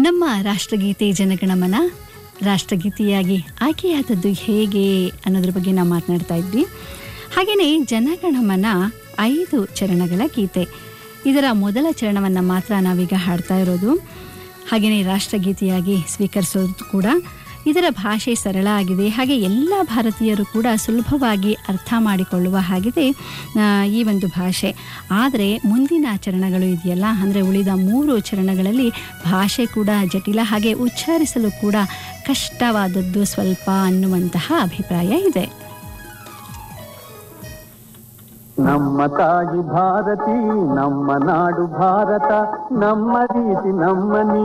ನಮ್ಮ ರಾಷ್ಟ್ರಗೀತೆ ಜನಗಣಮನ ರಾಷ್ಟ್ರಗೀತೆಯಾಗಿ ಆಯ್ಕೆಯಾದದ್ದು ಹೇಗೆ ಅನ್ನೋದ್ರ ಬಗ್ಗೆ ನಾವು ಮಾತನಾಡ್ತಾ ಇದ್ವಿ ಹಾಗೆಯೇ ಜನಗಣಮನ ಐದು ಚರಣಗಳ ಗೀತೆ ಇದರ ಮೊದಲ ಚರಣವನ್ನು ಮಾತ್ರ ನಾವೀಗ ಹಾಡ್ತಾ ಇರೋದು ಹಾಗೆಯೇ ರಾಷ್ಟ್ರಗೀತೆಯಾಗಿ ಸ್ವೀಕರಿಸೋದು ಕೂಡ ಇದರ ಭಾಷೆ ಸರಳ ಆಗಿದೆ ಹಾಗೆ ಎಲ್ಲ ಭಾರತೀಯರು ಕೂಡ ಸುಲಭವಾಗಿ ಅರ್ಥ ಮಾಡಿಕೊಳ್ಳುವ ಹಾಗಿದೆ ಆ, ಈ ಒಂದು ಭಾಷೆ ಆದರೆ ಮುಂದಿನ ಚರಣಗಳು ಇದೆಯಲ್ಲ ಅಂದರೆ ಉಳಿದ ಮೂರು ಚರಣಗಳಲ್ಲಿ ಭಾಷೆ ಕೂಡ ಜಟಿಲ ಹಾಗೆ ಉಚ್ಚಾರಿಸಲು ಕೂಡ ಕಷ್ಟವಾದದ್ದು ಸ್ವಲ್ಪ ಅನ್ನುವಂತಹ ಅಭಿಪ್ರಾಯ ಇದೆ ನಮ್ಮ ತಾಯಿ ಭಾರತಿ ನಮ್ಮ ನಾಡು ಭಾರತ ನಮ್ಮ ರೀತಿ ನಮ್ಮ ನೀತಿ